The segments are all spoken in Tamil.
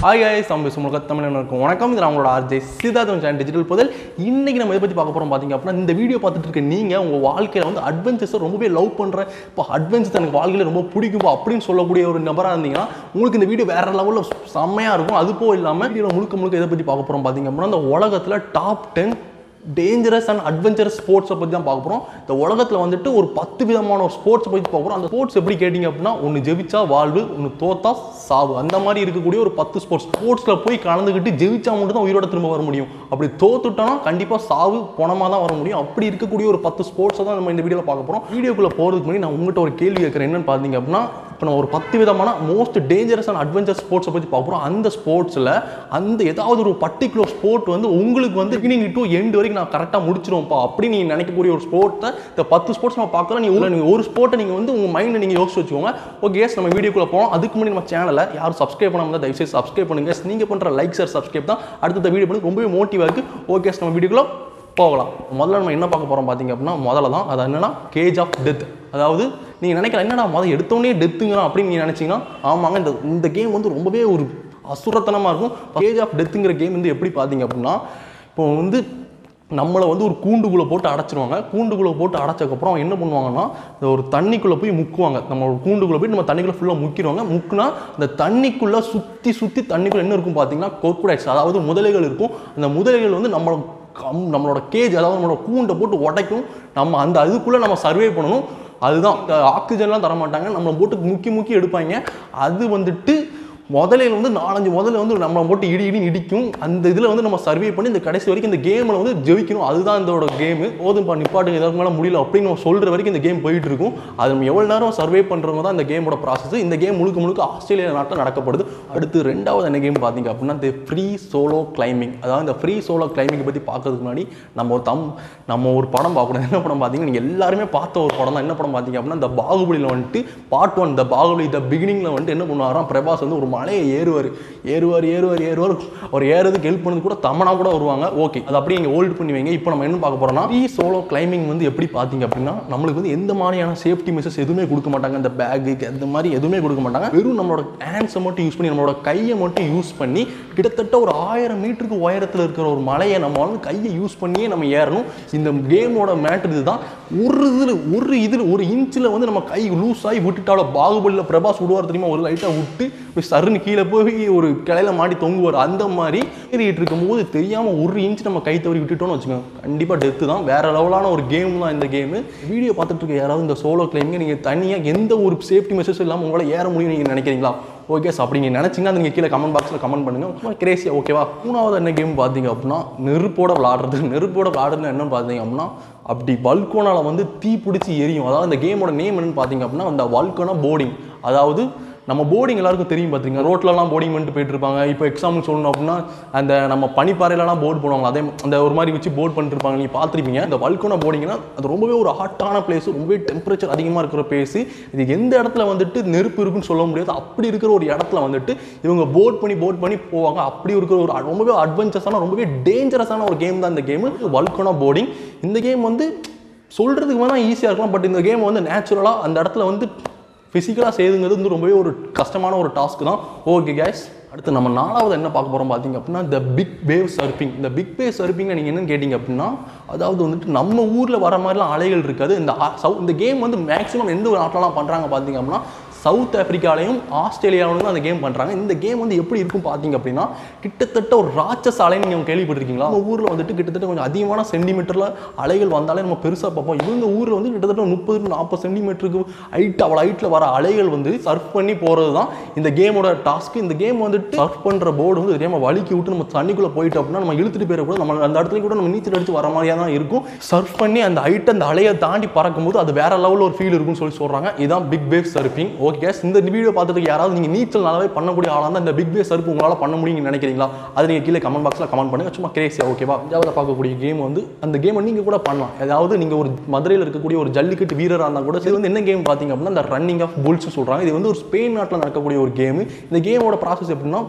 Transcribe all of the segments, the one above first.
ஹாய் guys நம்ம சுமலக தமிழன் இருக்கும் வணக்கம் இது நான் உங்களோட ஆர்ஜே சிதார்த்தம் சேனல் டிஜிட்டல் புதல் இன்னைக்கு நம்ம இதை பற்றி பார்க்க போகிறோம் பார்த்தீங்க அப்படின்னா இந்த வீடியோ பார்த்துட்டு இருக்க நீங்கள் உங்கள் வாழ்க்கையில் வந்து அட்வென்ச்சர்ஸை ரொம்பவே லவ் பண்ணுற இப்போ அட்வென்ச்சர்ஸ் எனக்கு வாழ்க்கையில் ரொம்ப பிடிக்கும் அப்படின்னு சொல்லக்கூடிய ஒரு நபராக இருந்தீங்கன்னா உங்களுக்கு இந்த வீடியோ வேற லெவலில் செம்மையாக இருக்கும் அது போக இல்லாமல் வீடியோ முழுக்க முழுக்க இதை பற்றி பார்க்க போகிறோம் பார்த்தீங்க அப்படின்னா இந்த உலகத்தில் top ten dangerous and adventurous ஸ்போர்ட்ஸை பற்றி தான் பார்க்க போகிறோம் இந்த உலகத்தில் வந்துட்டு ஒரு பத்து விதமான ஒரு ஸ்போர்ட்ஸை பற்றி பார்க்க போகிறோம் அந்த ஸ்போர்ட்ஸ் எப்படி கேட்டிங்க அப்படின்னா ஒன்று ஜெயிச்சா வாழ்வு ஒன்று தோத்தா சாவு அந்த மாதிரி இருக்கக்கூடிய ஒரு பத்து ஸ்போர்ட்ஸ் ஸ்போர்ட்ஸில் போய் கலந்துக்கிட்டு ஜெயிச்சா மட்டும் தான் உயிரோட திரும்ப வர முடியும் அப்படி தோத்துட்டோம்னா கண்டிப்பாக சாவு பணமாக தான் வர முடியும் அப்படி இருக்கக்கூடிய ஒரு பத்து ஸ்போர்ட்ஸை தான் நம்ம இந்த வீடியோவில் பார்க்க போகிறோம் வீடியோக்குள்ளே போகிறதுக்கு முன்னாடி நான் உங்கள்கிட்ட ஒரு கேள்வி கேட்குறேன் என்னன்னு பார்த்தீங்க அப்படின்னா இப்போ நான் ஒரு பத்து விதமான மோஸ்ட் டேஞ்சரஸ் அண்ட் அட்வென்ச்சர் ஸ்போர்ட்ஸை பற்றி பார்க்க போகிறோம் அந்த ஸ்போர்ட்ஸில் அந்த ஏதாவது ஒரு பர்டிகுலர் ஸ்போர்ட் வந்து உங்களுக்கு வந்து பிகினிங் டு எண்ட் வரைக்கும் நான் கரெக்டாக முடிச்சிருவோம்ப்பா அப்படி நீங்கள் நினைக்கக்கூடிய ஒரு ஸ்போர்ட்டை இந்த பத்து ஸ்போர்ட்ஸ் நம்ம பார்க்கலாம் நீங்கள் நீங்கள் ஒரு ஸ்போர்ட்டை நீங்கள் வந்து உங்கள் மைண்டில் நீங்கள் யோசிச்சு வச்சுக்கோங்க ஓகே எஸ் நம்ம வீடியோக்குள்ளே போவோம் அதுக்கு முன்னாடி நம்ம சேனலை யாரும் சப்ஸ்கிரைப் பண்ணாமல் தான் தயவுசெய்து சப்ஸ்கிரைப் பண்ணுங்க நீங்கள் பண்ணுற லைக் சார் சப்ஸ்கிரைப் தான் அடுத்த வீடியோ பண்ணி ரொம்பவே மோட்டிவாக இருக்குது ஓகே எஸ் நம்ம வீடியோக்குள்ளே போகலாம் முதல்ல நம்ம என்ன பார்க்க போகிறோம் பார்த்தீங்க அப்படின்னா முதல்ல தான் அது என்னன்னா கேஜ் ஆஃப் டெத் அதாவது நீங்கள் நினைக்கலாம் என்னடா முதல் எடுத்தோடனே டெத்துங்கிறான் அப்படின்னு நீங்கள் நினச்சிங்கன்னா ஆமாங்க இந்த இந்த கேம் வந்து ரொம்பவே ஒரு அசுரத்தனமாக இருக்கும் கேஜ் ஆஃப் டெத்துங்கிற கேம் வந்து எப்படி பார்த்தீங்க அப்படின்னா இப்போ வந்து நம்மளை வந்து ஒரு கூண்டுக்குள்ளே போட்டு அடைச்சிருவாங்க கூண்டுக்குள்ளே போட்டு அடைச்சதுக்கப்புறம் என்ன பண்ணுவாங்கன்னா இந்த ஒரு தண்ணிக்குள்ளே போய் முக்குவாங்க நம்ம ஒரு கூண்டுக்குள்ளே போய் நம்ம தண்ணிக்குள்ளே ஃபுல்லாக முக்கிடுவாங்க முக்குனா அந்த தண்ணிக்குள்ளே சுற்றி சுற்றி தண்ணிக்குள்ளே என்ன இருக்கும் பார்த்தீங்கன்னா கொக்குடைட்ஸ் அதாவது முதலைகள் இருக்கும் அந்த முதலைகள் வந்து நம்மளை கம் நம்மளோட கேஜ் அதாவது நம்மளோட கூண்டை போட்டு உடைக்கும் நம்ம அந்த அதுக்குள்ளே நம்ம சர்வே பண்ணணும் அதுதான் இந்த ஆக்சிஜன்லாம் தர மாட்டாங்க நம்மளை போட்டு முக்கி முக்கி எடுப்பாங்க அது வந்துட்டு முதலையில் வந்து நாலஞ்சு முதல்ல வந்து நம்மளை போட்டு இடி இடி இடிக்கும் அந்த இதில் வந்து நம்ம சர்வே பண்ணி இந்த கடைசி வரைக்கும் இந்த கேமில் வந்து ஜெயிக்கணும் அதுதான் இதோட கேமு போதும் நிப்பாட்டு எதாவது மேலே முடியல அப்படின்னு நம்ம சொல்கிற வரைக்கும் இந்த கேம் போயிட்டு இருக்கும் அது நம்ம எவ்வளோ நேரம் சர்வே பண்ணுறவங்க தான் இந்த கேமோட ப்ராசஸ் இந்த கேம் முழுக்க முழுக்க ஆஸ்திரேலியா நாட்டில் நடக்கப்படுது அடுத்து ரெண்டாவது என்ன கேம் பார்த்தீங்க அப்படின்னா இந்த ஃப்ரீ சோலோ கிளைம்பிங் அதாவது இந்த ஃப்ரீ சோலோ கிளைம்பிங் பற்றி பார்க்கறதுக்கு முன்னாடி நம்ம ஒரு தம் நம்ம ஒரு படம் பார்க்கணும் என்ன படம் பார்த்தீங்கன்னா நீங்கள் எல்லாருமே பார்த்த ஒரு படம் தான் என்ன படம் பார்த்தீங்க அப்படின்னா இந்த பாகுபலியில் வந்துட்டு பார்ட் ஒன் இந்த பாகுபலி த பிகினிங்கில் வந்துட்டு என்ன பண்ணுவாராம் பிரபாஸ் வந்து ஒரு மலையை ஏறுவார் ஏறுவார் ஏறுவார் ஏறுவார் அவர் ஏறதுக்கு ஹெல்ப் பண்ணது கூட தமனா கூட வருவாங்க ஓகே அது அப்படியே இங்கே ஹோல்டு பண்ணி வைங்க இப்போ நம்ம என்ன பார்க்க போகிறோம்னா ஃப்ரீ சோலோ கிளைம்பிங் வந்து எப்படி பார்த்தீங்க அப்படின்னா நம்மளுக்கு வந்து எந்த மாதிரியான சேஃப்டி மெசேஜ் எதுவுமே கொடுக்க மாட்டாங்க இந்த பேக்கு அந்த மாதிரி எதுவுமே கொடுக்க மாட்டாங்க வெறும் நம்மளோட ஹேண்ட்ஸை மட்டும் யூஸ் பண்ணி நம்மளோட கையை மட்டும் யூஸ் பண்ணி கிட்டத்தட்ட ஒரு ஆயிரம் மீட்டருக்கு உயரத்தில் இருக்கிற ஒரு மலையை நம்ம வந்து கையை யூஸ் பண்ணியே நம்ம ஏறணும் இந்த கேமோட மேட்ரு இதுதான் ஒரு இதில் ஒரு இதில் ஒரு இன்ச்சில் வந்து நம்ம கை லூஸ் ஆகி விட்டுட்டாலும் பாகுபலியில் பிரபாஸ் விடுவார் தெரியுமா ஒரு லைட்டாக விட்டு போய் சருன்னு கீழே போய் ஒரு கிளையில மாட்டி தொங்குவார் அந்த மாதிரி ஏறிட்டு இருக்கும்போது தெரியாமல் ஒரு இன்ச் நம்ம கை தவறி விட்டுட்டோம்னு வச்சுக்கோங்க கண்டிப்பாக டெத்து தான் வேற லெவலான ஒரு கேம் தான் இந்த கேமு வீடியோ பார்த்துட்டு இருக்க யாராவது இந்த சோலோ கிளைமிங்க நீங்கள் தனியாக எந்த ஒரு சேஃப்டி மெசேஜ் இல்லாமல் உங்களால் ஏற முடியும் நீங்கள் நினைக்கிறீங்களா ஓகே சார் அப்படி நீங்கள் நினச்சிங்கன்னா நீங்கள் கீழே கமெண்ட் பாக்ஸில் கமெண்ட் பண்ணுங்கள் கிரேசியா ஓகேவா மூணாவது என்ன கேம் பார்த்தீங்க அப்படின்னா நெருப்போட விளாடுறது நெருப்போட விளாடுறது என்னன்னு பார்த்தீங்க அப்படின்னா அப்படி வல்கோனால வந்து தீ பிடிச்சி எரியும் அதாவது அந்த கேமோட நேம் என்னன்னு பார்த்தீங்க அப்படின்னா அந்த வல்கோனா போர்டிங் அதாவது நம்ம போர்டிங் எல்லாருக்கும் தெரியும் பார்த்துங்க ரோட்லலாம் போர்டிங் பண்ணிட்டு போயிட்டு இருப்பாங்க இப்போ எக்ஸாம்பிள் சொல்லணும் அப்படின்னா அந்த நம்ம பனிப்பாறையிலலாம் போர்டு போடுவாங்க அதே அந்த ஒரு மாதிரி வச்சு போர்ட் பண்ணிட்டு இருப்பாங்க நீங்கள் பார்த்துருப்பீங்க இந்த வல்கோனா போர்டிங்னா அது ரொம்பவே ஒரு ஹாட்டான பிளேஸ் ரொம்பவே டெம்பரேச்சர் அதிகமாக இருக்கிற பிளேஸ் இது எந்த இடத்துல வந்துட்டு நெருப்பு இருக்குன்னு சொல்ல முடியாது அப்படி இருக்கிற ஒரு இடத்துல வந்துட்டு இவங்க போட் பண்ணி போட் பண்ணி போவாங்க அப்படி இருக்கிற ஒரு ரொம்பவே அட்வென்ச்சர்ஸான ரொம்பவே டேஞ்சரஸான ஒரு கேம் தான் இந்த கேம் வல்கோனா போர்டிங் இந்த கேம் வந்து சொல்கிறதுக்கு வேணால் ஈஸியாக இருக்கலாம் பட் இந்த கேம் வந்து நேச்சுரலாக அந்த இடத்துல வந்து ஃபிசிக்கலாக செய்யுங்கிறது வந்து ரொம்பவே ஒரு கஷ்டமான ஒரு டாஸ்க் தான் ஓகே கேஸ் அடுத்து நம்ம நாலாவது என்ன பார்க்க போகிறோம் பார்த்தீங்க அப்படின்னா இந்த பிக் வேவ் சர்ஃபிங் இந்த பிக் வேவ் சர்ஃபிங்கை நீங்கள் என்னன்னு கேட்டிங்க அப்படின்னா அதாவது வந்துட்டு நம்ம ஊரில் வர மாதிரிலாம் அலைகள் இருக்காது இந்த ஆ- சவு இந்த கேம் வந்து மேக்ஸிமம் எந்த ஒரு நாட்டிலலாம் பண்ணுறாங்க பார்த்தீங்க அப்படின்னா சவுத் ஆப்பிரிக்காலையும் ஆஸ்திரேலியாவிலும் அந்த கேம் பண்ணுறாங்க இந்த கேம் வந்து எப்படி இருக்கும் பார்த்தீங்க அப்படின்னா கிட்டத்தட்ட ஒரு ராட்சச அலைன்னு நீங்கள் கேள்விப்பட்டிருக்கீங்களா நம்ம ஊரில் வந்துட்டு கிட்டத்தட்ட கொஞ்சம் அதிகமான சென்டிமீட்டரில் அலைகள் வந்தாலே நம்ம பெருசாக பார்ப்போம் இவங்க ஊரில் வந்து கிட்டத்தட்ட முப்பது நாற்பது சென்டிமீட்டருக்கு ஹைட் அவ்வளோ ஹைட்டில் வர அலைகள் வந்து சர்ஃப் பண்ணி போகிறது தான் இந்த கேமோட டாஸ்க் இந்த கேம் வந்துட்டு சர்ஃப் பண்ணுற போர்டு வந்து தெரியாமல் வலிக்கி விட்டு நம்ம தண்ணிக்குள்ளே போயிட்டோம் அப்படின்னா நம்ம இழுத்துட்டு போயிட கூட நம்ம அந்த இடத்துல கூட நம்ம நீச்சல் அடிச்சு வர மாதிரியா தான் இருக்கும் சர்ஃப் பண்ணி அந்த ஹைட் அந்த அலையை தாண்டி பறக்கும்போது அது வேற லெவலில் ஒரு ஃபீல் இருக்கும்னு சொல்லி சொல்கிறாங்க இதான் பிக் வேவ் சர்ஃபிங் ஓகே இந்த வீடியோ பார்த்துட்டு யாராவது நீங்கள் நீச்சல் நல்லாவே பண்ணக்கூடிய ஆளாக இருந்தால் இந்த பிக் வேவ் சர்ஃப் உங்களால் பண்ண முடியும்னு நினைக்கிறீங்களா அது நீங்கள் கீழே கமெண்ட் பாக்ஸில் கமெண்ட் பண்ணுங்க சும்மா கிரேசியா ஓகேவா அஞ்சாவது பார்க்கக்கூடிய கேம் வந்து அந்த கேமை நீங்கள் கூட பண்ணலாம் அதாவது நீங்கள் ஒரு மதுரையில் இருக்கக்கூடிய ஒரு ஜல்லிக்கட்டு வீரராக இருந்தால் கூட இது வந்து என்ன கேம் பார்த்தீங்க அப்படின்னா இந்த ரன்னிங் ஆஃப் புல்ஸ் சொல்கிறாங்க இது வந்து ஒரு ஸ்பெயின் நாட்டில் நடக்கக்கூடிய ஒரு கேம் இந்த கேமோட ப்ராசஸ் எப்படின்னா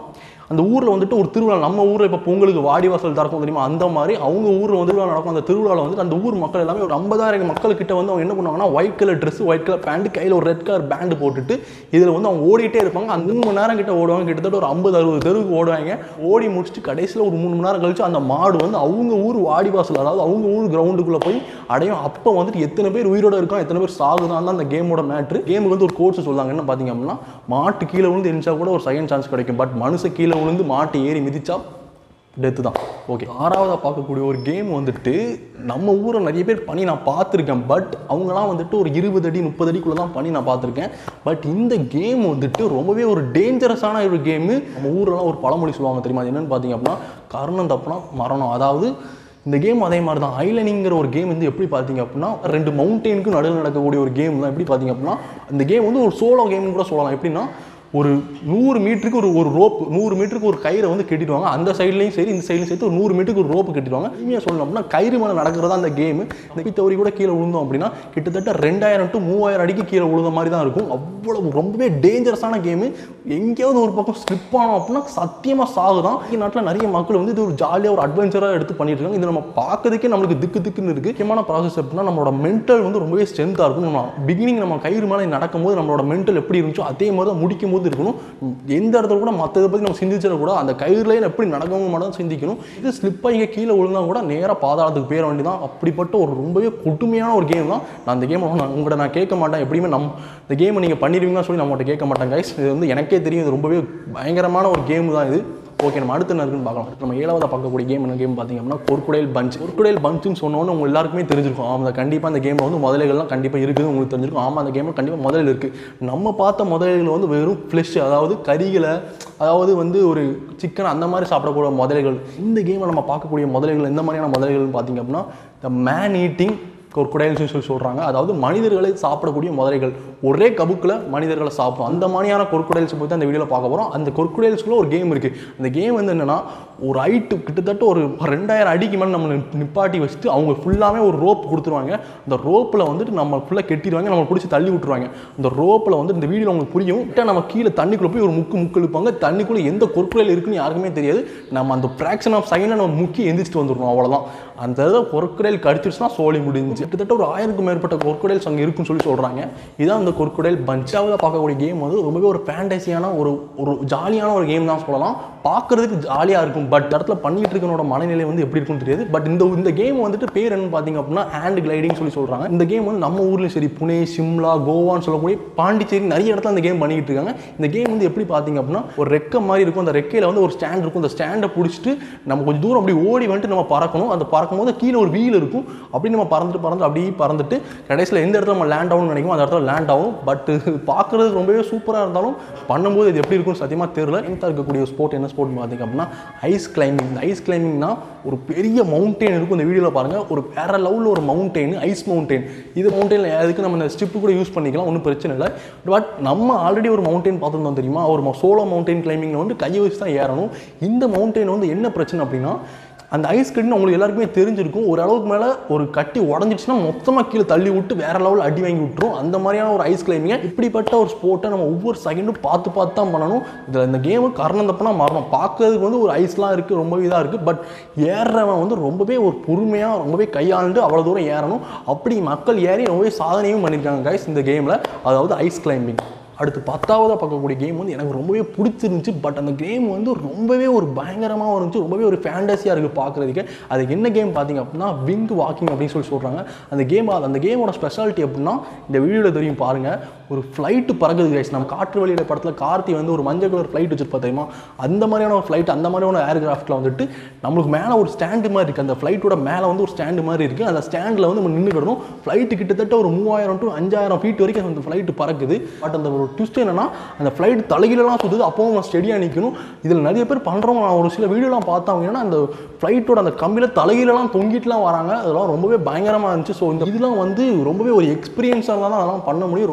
அந்த ஊரில் வந்துட்டு ஒரு திருவிழா நம்ம ஊரில் இப்போ பொங்கலுக்கு வாடிவாசல் திறக்கும் தெரியுமா அந்த மாதிரி அவங்க ஊரில் வந்து திருவிழா நடக்கும் அந்த திருவிழாவில் வந்து அந்த ஊர் மக்கள் எல்லாமே ஒரு ஐம்பதாயிரம் மக்கள்கிட்ட வந்து அவங்க என்ன பண்ணுவாங்கன்னா white colour dress white colour pant கையில் ஒரு ரெட் கலர் பேண்ட் போட்டுட்டு இதில் வந்து அவங்க ஓடிட்டே இருப்பாங்க அந்த மூணு மணி நேரம் கிட்ட ஓடுவாங்க கிட்டத்தட்ட ஒரு ஐம்பது அறுபது தெருவுக்கு ஓடுவாங்க ஓடி முடிச்சுட்டு கடைசியில் ஒரு மூணு மணி நேரம் கழிச்சு அந்த மாடு வந்து அவங்க ஊர் வாடிவாசல் அதாவது அவங்க ஊர் கிரவுண்டுக்குள்ளே போய் அடையும் அப்போ வந்துட்டு எத்தனை பேர் உயிரோட இருக்கான் எத்தனை பேர் சாகுதான் தான் அந்த கேமோட மேட்ரு கேமுக்கு வந்து ஒரு கோர்ஸ் சொல்லுவாங்க என்ன பார்த்தீங்க அப்படின்னா மாட்டு கீழே விழுந்து எரிஞ்சா கூட ஒரு செகண்ட் சான்ஸ் கிடைக்கும் பட் மனுஷ கீழே விழுந்து மாட்டு ஏறி மிதிச்சா டெத்து தான் ஓகே ஆறாவதாக பார்க்கக்கூடிய ஒரு கேம் வந்துட்டு நம்ம ஊரை நிறைய பேர் பண்ணி நான் பார்த்துருக்கேன் பட் அவங்களாம் வந்துட்டு ஒரு இருபது அடி முப்பது அடிக்குள்ளே தான் பண்ணி நான் பார்த்துருக்கேன் பட் இந்த கேம் வந்துட்டு ரொம்பவே ஒரு டேஞ்சரஸான ஒரு கேமு நம்ம ஊரெல்லாம் ஒரு பழமொழி சொல்லுவாங்க தெரியுமா அது என்னன்னு பார்த்தீங்க அப்படின்னா கர்ணம் தப்புனா மரணம் அதாவது இந்த கேம் அதே மாதிரி தான் ஐலனிங்கிற ஒரு கேம் வந்து எப்படி பார்த்தீங்க அப்படின்னா ரெண்டு மவுண்டெயினுக்கும் நடுவில் நடக்கக்கூடிய ஒரு கேம் தான் எப்படி பார்த்தீங்க அப்படின்னா இந்த கேம் வந்து ஒரு சோலோ கேம்னு கூட சொல்லலாம் எப்படின்னா ஒரு நூறு மீட்டருக்கு ஒரு ஒரு ரோப் நூறு மீட்டருக்கு ஒரு கயிறை வந்து கட்டிடுவாங்க அந்த சைட்லையும் சரி இந்த சைட்லையும் சேர்த்து ஒரு நூறு மீட்டருக்கு ஒரு ரோப்பு கட்டிடுவாங்க உண்மையாக சொல்லணும் அப்படின்னா கயிறு மேலே நடக்கிறதா அந்த கேம் இந்த தவறி கூட கீழே விழுந்தோம் அப்படின்னா கிட்டத்தட்ட ரெண்டாயிரம் டு மூவாயிரம் அடிக்கு கீழே விழுந்த மாதிரி தான் இருக்கும் அவ்வளவு ரொம்பவே டேஞ்சரஸான கேமு எங்கேயாவது ஒரு பக்கம் ஸ்லிப் ஆனோம் அப்படின்னா சத்தியமாக சாகுதான் இந்த நாட்டில் நிறைய மக்கள் வந்து இது ஒரு ஜாலியாக ஒரு அட்வென்ச்சராக எடுத்து பண்ணிட்டு இருக்காங்க இது நம்ம பார்க்கறதுக்கே நம்மளுக்கு திக்கு திக்குன்னு இருக்குது முக்கியமான ப்ராசஸ் எப்படின்னா நம்மளோட மென்டல் வந்து ரொம்பவே ஸ்ட்ரென்த்தாக இருக்கும் நம்ம பிகினிங் நம்ம கயிறு மேலே நடக்கும்போது நம்மளோட மென்டல் எப்படி இருந்துச்சோ அதே மாதிரி தான் முடிக்கும் போது இருக்கணும் எந்த இடத்துல கூட மற்றதை பற்றி நம்ம சிந்திச்சிட கூட அந்த கயிறுலேயே எப்படி நடக்கவும் மட்டும் சிந்திக்கணும் இது ஸ்லிப் ஆகி கீழே விழுந்தா கூட நேராக பாதாளத்துக்கு போயிட வேண்டியதான் அப்படிப்பட்ட ஒரு ரொம்பவே கொடுமையான ஒரு கேம் தான் நான் அந்த கேம் நான் உங்கள்கிட்ட நான் கேட்க மாட்டேன் எப்படியுமே நம் இந்த கேமை நீங்கள் பண்ணிடுவீங்கன்னு சொல்லி நம்மகிட்ட கேட்க மாட்டேன் கைஸ் இது வந்து எனக்கே தெரியும் இது ரொம்பவே பயங்கரமான ஒரு கேம் தான் இது ஓகே நம்ம அடுத்து என்ன இருக்குன்னு பார்க்கலாம் அடுத்து நம்ம ஏழாவது பார்க்கக்கூடிய கேம் என்ன கேம் பார்த்தீங்க அப்படின்னா கொர்க்குடைல் பஞ்ச் கொர்க்குடைல் பஞ்சுன்னு சொன்னோன்னு உங்க எல்லாருக்குமே தெரிஞ்சிருக்கும் ஆமாம் அந்த கண்டிப்பாக அந்த கேமில் வந்து முதலைகள்லாம் கண்டிப்பாக இருக்குது உங்களுக்கு தெரிஞ்சிருக்கும் ஆமாம் அந்த கேமில் கண்டிப்பாக முதலில் இருக்குது நம்ம பார்த்த முதலைகள் வந்து வெறும் ஃப்ளெஷ் அதாவது கறிகளை அதாவது வந்து ஒரு சிக்கன் அந்த மாதிரி சாப்பிடக்கூடிய முதலைகள் இந்த கேமில் நம்ம பார்க்கக்கூடிய முதலைகள் எந்த மாதிரியான முதலைகள்னு பார்த்தீங்க அப்படின்னா இந்த மேன் ஈட்டிங் கொர்க்குடைல்ஸ் சொல்லி சொல்கிறாங்க அதாவது மனிதர்களை சாப்பிடக்கூடிய முதலைகள் ஒரே கபுக்கில் மனிதர்களை சாப்பிடும் அந்த மாதிரியான கொர்க்குடைல்ஸ் பற்றி தான் அந்த வீடியோவில் பார்க்க போகிறோம் அந்த கொர்க்குடைல்ஸ்குள்ள ஒரு கேம் இருக்குது அந்த கேம் வந்து என்னென்னா ஒரு ஹைட்டு கிட்டத்தட்ட ஒரு ரெண்டாயிரம் அடிக்கு மேலே நம்ம நி- நிப்பாட்டி வச்சுட்டு அவங்க ஃபுல்லாமே ஒரு ரோப் கொடுத்துருவாங்க அந்த ரோப்பில் வந்துட்டு நம்ம ஃபுல்லாக கெட்டிடுவாங்க நம்ம பிடிச்சி தள்ளி விட்டுருவாங்க அந்த ரோப்பில் வந்து இந்த வீடியோ உங்களுக்கு புரியும் கிட்ட நம்ம கீழே தண்ணிக்குள்ளே போய் ஒரு முக்கு முக்கு இழுப்பாங்க தண்ணிக்குள்ளே எந்த கொர்க்குடைல் இருக்குன்னு யாருக்குமே தெரியாது நம்ம அந்த ஃப்ராக்ஷன் ஆஃப் செகண்டில் நம்ம முக்கி எந்திரிச்சிட்டு வந்துடணும் அவ்வளோதான் அந்த இதை கொர்க்குடைல் கடிச்சிருச்சுன்னா சோழி முடிஞ்சு கிட்டத்தட்ட ஒரு ஆயிரத்துக்கும் மேற்பட்ட கொர்க்குடைல்ஸ் அங்கே இருக்குன்னு சொல்லி சொல்கிறாங்க இதான் அந்த கொர்க்குடைல் பஞ்சாவில் பார்க்கக்கூடிய கேம் வந்து ரொம்பவே ஒரு ஃபேண்டசியான ஒரு ஒரு ஜாலியான ஒரு கேம் தான் சொல்லலாம் பார்க்கறதுக்கு ஜாலியாக இருக்கும் பட் இடத்துல பண்ணிட்டு இருக்கனோட மனநிலை வந்து எப்படி இருக்கும்னு தெரியாது பட் இந்த இந்த கேம் வந்துட்டு பேர் என்னன்னு பார்த்தீங்க அப்படின்னா ஹேண்ட் கிளைடிங் சொல்லி சொல்கிறாங்க இந்த கேம் வந்து நம்ம ஊர்லேயும் சரி புனே சிம்லா கோவான்னு சொல்லக்கூடிய பாண்டிச்சேரி நிறைய இடத்துல இந்த கேம் பண்ணிக்கிட்டு இருக்காங்க இந்த கேம் வந்து எப்படி பார்த்தீங்க அப்படின்னா ஒரு ரெக்கை மாதிரி இருக்கும் அந்த ரெக்கையில் வந்து ஒரு ஸ்டாண்ட் இருக்கும் அந்த ஸ்டாண்டை பிடிச்சிட்டு நம்ம கொஞ்சம் தூரம் அப்படி ஓடி வந்துட்டு நம்ம பறக்கணும் அந்த பறக்கும்போது கீழே ஒரு வீல் இருக்கும் அப்படி நம்ம பறந்துட்டு பறந்து அப்படியே பறந்துட்டு கடைசியில் எந்த இடத்துல நம்ம லேண்ட் ஆகணும்னு நினைக்கும் அந்த இடத்துல லேண்ட் ஆகும் பட் பார்க்குறதுக்கு ரொம்பவே சூப்பராக இருந்தாலும் பண்ணும்போது இது எப்படி இருக்கும்னு சத்தியமாக தெரியல எங்கே இருக்கக்கூடிய ஸ்போர்ட் என்ன ஸ்போர்ட் பார்த்தீங்க அப்படின்னா ஐஸ் கிளைம்பிங் இந்த ஐஸ் கிளைம்பிங்னா ஒரு பெரிய மவுண்டெயின் இருக்கும் இந்த வீடியோவில் பாருங்கள் ஒரு வேற லெவலில் ஒரு மவுண்டெயின் ஐஸ் மவுண்டெயின் இது மவுண்டெயினில் எதுக்கு நம்ம இந்த ஸ்டிப்பு கூட யூஸ் பண்ணிக்கலாம் ஒன்றும் பிரச்சனை இல்லை பட் நம்ம ஆல்ரெடி ஒரு மவுண்டெயின் பார்த்துருந்தோம் தெரியுமா ஒரு சோலோ மவுண்டெயின் கிளைம்பிங்கில் வந்து கையை வச்சு தான் ஏறணும் இந்த மவுண்டெயின் வந்து என்ன பிரச்சனை அப்படின்னா அந்த ஐஸ் கட்டின்னு உங்களுக்கு எல்லாருக்குமே தெரிஞ்சிருக்கும் ஒரு அளவுக்கு மேலே ஒரு கட்டி உடஞ்சிடுச்சுன்னா மொத்தமாக கீழே தள்ளி விட்டு வேற லெவலில் அடி வாங்கி விட்டுரும் அந்த மாதிரியான ஒரு ஐஸ் கிளைமிங்கை இப்படிப்பட்ட ஒரு ஸ்போர்ட்டை நம்ம ஒவ்வொரு செகண்டும் பார்த்து பார்த்து தான் பண்ணணும் இதில் இந்த கேமு கரணம் தப்புனா மாறணும் பார்க்கறதுக்கு வந்து ஒரு ஐஸ்லாம் இருக்குது ரொம்ப இதாக இருக்குது பட் ஏறுறவன் வந்து ரொம்பவே ஒரு பொறுமையாக ரொம்பவே கையாண்டு அவ்வளோ தூரம் ஏறணும் அப்படி மக்கள் ஏறி ரொம்பவே சாதனையும் பண்ணியிருக்காங்க கைஸ் இந்த கேமில் அதாவது ஐஸ் கிளைம்பிங் அடுத்து பத்தாவதாக பார்க்கக்கூடிய கேம் வந்து எனக்கு ரொம்பவே பிடிச்சிருந்துச்சு பட் அந்த கேம் வந்து ரொம்பவே ஒரு பயங்கரமாக இருந்துச்சு ரொம்பவே ஒரு ஃபேண்டஸியாக இருக்குது பார்க்குறதுக்கு அது என்ன கேம் பார்த்தீங்க அப்படின்னா விங் வாக்கிங் அப்படின்னு சொல்லி சொல்கிறாங்க அந்த கேம் அந்த கேமோட ஸ்பெஷாலிட்டி அப்படின்னா இந்த வீடியோவில் தெரியும் பாருங்கள் ஒரு ஃப்ளைட்டு பறக்குது கைஸ் நம்ம காற்று வழியில் படத்தில் கார்த்தி வந்து ஒரு மஞ்சள் கலர் ஃப்ளைட் வச்சிருப்பா தெரியுமா அந்த மாதிரியான ஒரு ஃப்ளைட் அந்த மாதிரியான ஏர்கிராஃப்ட்டில் வந்துட்டு நம்மளுக்கு மேலே ஒரு ஸ்டாண்டு மாதிரி இருக்குது அந்த ஃப்ளைட்டோட மேலே வந்து ஒரு ஸ்டாண்டு மாதிரி இருக்குது அந்த ஸ்டாண்டில் வந்து நம்ம நின்றுக்கிடணும் ஃப்ளைட்டு கிட்டத்தட்ட ஒரு மூவாயிரம் டு அஞ்சாயிரம் ஃபீட் வரைக்கும் அந்த ஃப்ளைட்டு பறக்குது பட் அந்த ஒரு ட்விஸ்ட் என்னன்னா அந்த ஃப்ளைட் தலைகீழலாம் சுற்றுது அப்போவும் நம்ம ஸ்டெடியாக நிற்கணும் இதில் நிறைய பேர் பண்ணுறவங்க நான் ஒரு சில வீடியோலாம் பார்த்தவங்க என்னன்னா அந்த ஃப்ளைட்டோட அந்த கம்பியில் தலைகீழலாம் தொங்கிட்டுலாம் வராங்க அதெல்லாம் ரொம்பவே பயங்கரமாக இருந்துச்சு ஸோ இந்த இதெல்லாம் வந்து ரொம்பவே ஒரு எக்ஸ்பீரியன்ஸாக இருந்தால் தான் அதெல்லாம் பண்ண முடியும் ரொம்பவே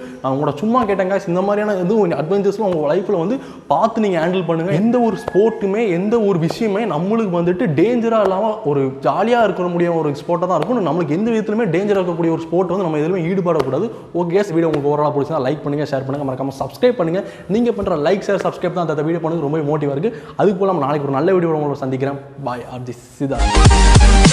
நான் உங்களோட சும்மா கேட்டேங்க இந்த மாதிரியான எதுவும் அட்வென்ச்சர்ஸ்லாம் உங்கள் லைஃப்பில் வந்து பார்த்து நீங்கள் ஹேண்டில் பண்ணுங்கள் எந்த ஒரு ஸ்போர்ட்டுமே எந்த ஒரு விஷயமே நம்மளுக்கு வந்துட்டு டேஞ்சராக இல்லாமல் ஒரு ஜாலியாக இருக்கிற முடிய ஒரு ஸ்போர்ட்டாக தான் இருக்கும் நம்மளுக்கு எந்த விதத்துலையுமே டேஞ்சராக இருக்கக்கூடிய ஒரு ஸ்போர்ட் வந்து நம்ம எதுவுமே ஈடுபடக்கூடாது ஓகே வீடியோ உங்களுக்கு ஓவரால் பிடிச்சா லைக் பண்ணுங்கள் ஷேர் பண்ணுங்கள் மறக்காம சப்ஸ்கிரைப் பண்ணுங்கள் நீங்கள் பண்ணுற லைக் ஷேர் சப்ஸ்கிரைப் தான் அந்த வீடியோ பண்ணுறது ரொம்ப மோட்டிவாக இருக்குது அதுக்கு போல் நம்ம நாளைக்கு ஒரு நல்ல வீடியோ உங்களை சந்திக்கிறேன் பாய் ஆர்ஜி சிதா